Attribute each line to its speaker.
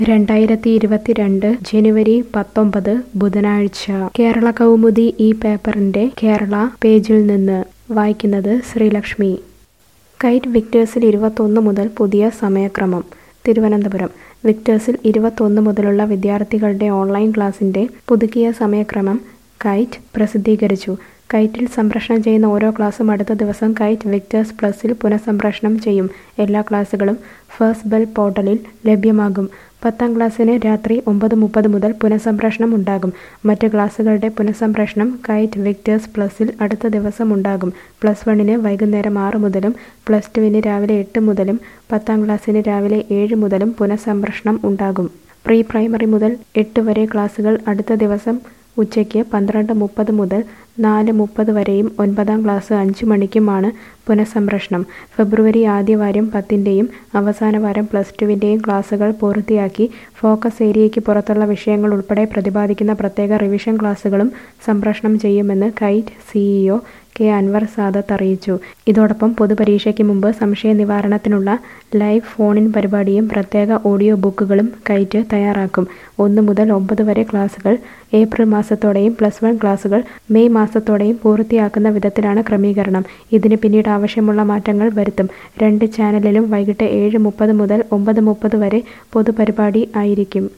Speaker 1: രണ്ടായിരത്തി ഇരുപത്തിരണ്ട് ജനുവരി പത്തൊമ്പത് ബുധനാഴ്ച കേരള കൗമുദി ഈ പേപ്പറിന്റെ കേരള പേജിൽ നിന്ന് വായിക്കുന്നത് ശ്രീലക്ഷ്മി കൈറ്റ് വിക്ടേഴ്സിൽ ഇരുപത്തൊന്ന് മുതൽ പുതിയ സമയക്രമം തിരുവനന്തപുരം വിക്ടേഴ്സിൽ ഇരുപത്തൊന്ന് മുതലുള്ള വിദ്യാർത്ഥികളുടെ ഓൺലൈൻ ക്ലാസിന്റെ പുതുക്കിയ സമയക്രമം കൈറ്റ് പ്രസിദ്ധീകരിച്ചു കൈറ്റിൽ സംപ്രേഷണം ചെയ്യുന്ന ഓരോ ക്ലാസ്സും അടുത്ത ദിവസം കൈറ്റ് വിക്ടേഴ്സ് പ്ലസിൽ പുനഃസംപ്രേഷണം ചെയ്യും എല്ലാ ക്ലാസ്സുകളും ഫസ്റ്റ് ബെൽ പോർട്ടലിൽ ലഭ്യമാകും പത്താം ക്ലാസ്സിന് രാത്രി ഒമ്പത് മുപ്പത് മുതൽ പുനഃസംപ്രേഷണം ഉണ്ടാകും മറ്റ് ക്ലാസ്സുകളുടെ പുനഃസംപ്രേഷണം കൈറ്റ് വിക്ടേഴ്സ് പ്ലസിൽ അടുത്ത ദിവസം ഉണ്ടാകും പ്ലസ് വണ്ണിന് വൈകുന്നേരം ആറ് മുതലും പ്ലസ് ടുവിന് രാവിലെ എട്ട് മുതലും പത്താം ക്ലാസ്സിന് രാവിലെ ഏഴ് മുതലും പുനഃസംപ്രേഷണം ഉണ്ടാകും പ്രീ പ്രൈമറി മുതൽ എട്ട് വരെ ക്ലാസ്സുകൾ അടുത്ത ദിവസം ഉച്ചയ്ക്ക് പന്ത്രണ്ട് മുപ്പത് മുതൽ നാല് മുപ്പത് വരെയും ഒൻപതാം ക്ലാസ് അഞ്ച് മണിക്കുമാണ് പുനഃസംപ്രേഷണം ഫെബ്രുവരി ആദ്യവാരം പത്തിൻ്റെയും അവസാന വാരം പ്ലസ് ടുവിൻ്റെയും ക്ലാസ്സുകൾ പൂർത്തിയാക്കി ഫോക്കസ് ഏരിയയ്ക്ക് പുറത്തുള്ള വിഷയങ്ങൾ ഉൾപ്പെടെ പ്രതിപാദിക്കുന്ന പ്രത്യേക റിവിഷൻ ക്ലാസ്സുകളും സംപ്രേഷണം ചെയ്യുമെന്ന് KITE CEO K Anwar Sadath അറിയിച്ചു ഇതോടൊപ്പം പൊതുപരീക്ഷയ്ക്ക് മുമ്പ് സംശയ നിവാരണത്തിനുള്ള ലൈവ് ഫോണിൻ പരിപാടിയും പ്രത്യേക ഓഡിയോ ബുക്കുകളും കൈറ്റ് തയ്യാറാക്കും ഒന്ന് മുതൽ ഒമ്പത് വരെ ക്ലാസുകൾ ഏപ്രിൽ മാസത്തോടെയും പ്ലസ് വൺ ക്ലാസുകൾ മെയ് മാസത്തോടെയും പൂർത്തിയാക്കുന്ന വിധത്തിലാണ് ക്രമീകരണം ഇതിന് പിന്നീട് ആവശ്യമുള്ള മാറ്റങ്ങൾ വരുത്തും രണ്ട് ചാനലിലും വൈകിട്ട് ഏഴ് മുപ്പത് മുതൽ ഒമ്പത് മുപ്പത് വരെ പൊതുപരിപാടി ആയിരിക്കും